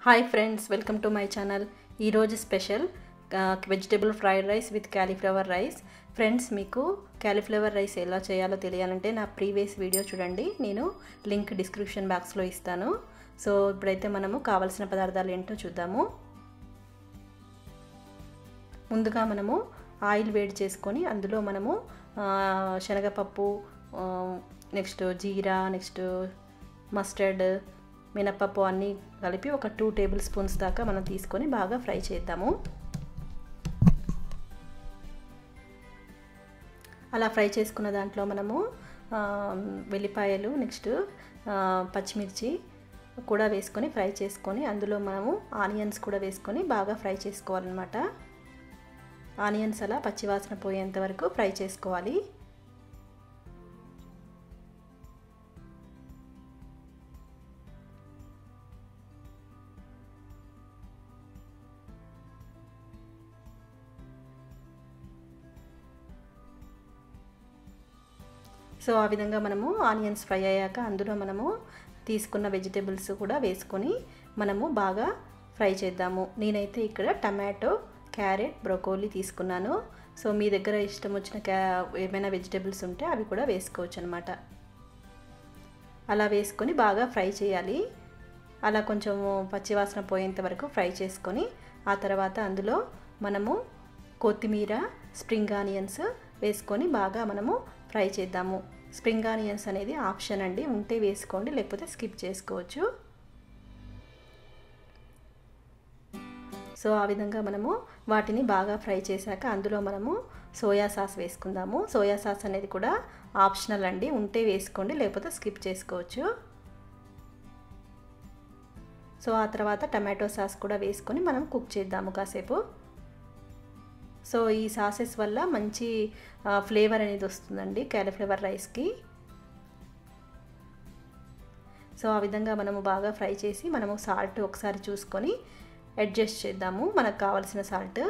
hi friends welcome to my channel ఈరోజు special vegetable fried rice with cauliflower rice friends మీకు cauliflower rice ఎలా చేయాలో తెలియాలంటే నా ప్రీవియస్ వీడియో చూడండి నేను లింక్ డిస్క్రిప్షన్ బాక్స్లో ఇస్తాను సో ఇప్పుడైతే మనము కావలసిన పదార్థాలు ఏంటో చూద్దాము ముందుగా మనము ఆయిల్ వేడి చేసుకొని అందులో మనము శనగపప్పు నెక్స్ట్ జీరా నెక్స్ట్ మస్టర్డ్ మినప్పప్పు అన్నీ కలిపి ఒక టూ టేబుల్ స్పూన్స్ దాకా మనం తీసుకొని బాగా ఫ్రై చేద్దాము అలా ఫ్రై చేసుకున్న దాంట్లో మనము వెల్లిపాయలు నెక్స్ట్ పచ్చిమిర్చి కూడా వేసుకొని ఫ్రై చేసుకొని అందులో మనము ఆనియన్స్ కూడా వేసుకొని బాగా ఫ్రై చేసుకోవాలన్నమాట ఆనియన్స్ అలా పచ్చివాసన పోయేంత వరకు ఫ్రై చేసుకోవాలి సో ఆ విధంగా మనము ఆనియన్స్ ఫ్రై అయ్యాక అందులో మనము తీసుకున్న వెజిటేబుల్స్ కూడా వేసుకొని మనము బాగా ఫ్రై చేద్దాము నేనైతే ఇక్కడ టమాటో క్యారెట్ బ్రోకోలీ తీసుకున్నాను సో మీ దగ్గర ఇష్టం వచ్చిన క్యా ఏమైనా వెజిటేబుల్స్ ఉంటే అవి కూడా వేసుకోవచ్చు అనమాట అలా వేసుకొని బాగా ఫ్రై చేయాలి అలా కొంచెము పచ్చివాసన పోయేంత వరకు ఫ్రై చేసుకొని ఆ తర్వాత అందులో మనము కొత్తిమీర స్ప్రింగ్ ఆనియన్స్ వేసుకొని బాగా మనము ఫ్రై చేద్దాము స్ప్రింగ్ ఆనియన్స్ అనేది ఆప్షన్ అండి ఉంటే వేసుకోండి లేకపోతే స్కిప్ చేసుకోవచ్చు సో ఆ విధంగా మనము వాటిని బాగా ఫ్రై చేశాక అందులో మనము సోయా సాస్ వేసుకుందాము సోయా సాస్ అనేది కూడా ఆప్షనల్ అండి ఉంటే వేసుకోండి లేకపోతే స్కిప్ చేసుకోవచ్చు సో ఆ తర్వాత టమాటో సాస్ కూడా వేసుకొని మనం కుక్ చేద్దాము కాసేపు సో ఈ సాసెస్ వల్ల మంచి ఫ్లేవర్ అనేది వస్తుందండి క్యాలీఫ్లవర్ రైస్కి సో ఆ విధంగా మనము బాగా ఫ్రై చేసి మనము సాల్ట్ ఒకసారి చూసుకొని అడ్జస్ట్ చేద్దాము మనకు కావాల్సిన సాల్ట్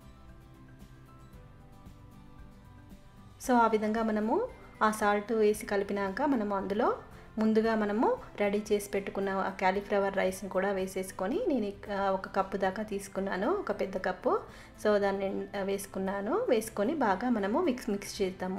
సో ఆ విధంగా మనము ఆ సాల్ట్ వేసి కలిపినాక మనము అందులో ముందుగా మనము రెడీ చేసి పెట్టుకున్న ఆ క్యాలీఫ్లవర్ రైస్ని కూడా వేసేసుకొని నేను ఒక కప్పు దాకా తీసుకున్నాను ఒక పెద్ద కప్పు సో దాన్ని వేసుకున్నాను వేసుకొని బాగా మనము మిక్స్ మిక్స్ చేద్దాము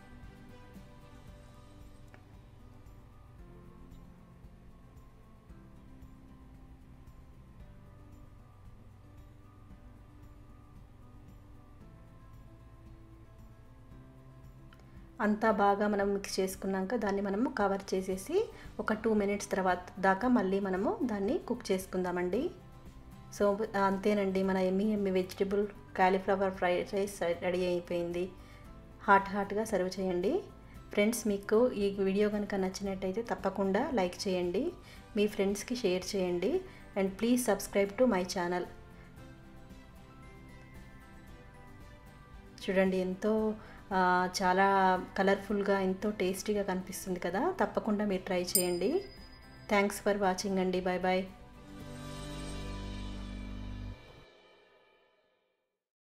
అంతా బాగా మనం మిక్స్ చేసుకున్నాక దాన్ని మనము కవర్ చేసేసి ఒక టూ మినిట్స్ తర్వాత దాకా మళ్ళీ మనము దాన్ని కుక్ చేసుకుందామండి సో అంతేనండి మన ఎమ్మి ఎమ్మి vegetable cauliflower fried rice ready అయిపోయింది హాట్ హాట్గా సర్వ్ చేయండి ఫ్రెండ్స్ మీకు ఈ వీడియో కనుక నచ్చినట్టయితే తప్పకుండా లైక్ చేయండి మీ ఫ్రెండ్స్కి షేర్ చేయండి and please subscribe to my channel చూడండి ఎంతో చాలా కలర్ఫుల్గా ఎంతో టేస్టీగా కనిపిస్తుంది కదా తప్పకుండా మీరు ట్రై చేయండి థ్యాంక్స్ ఫర్ వాచింగ్ అండి బాయ్ బాయ్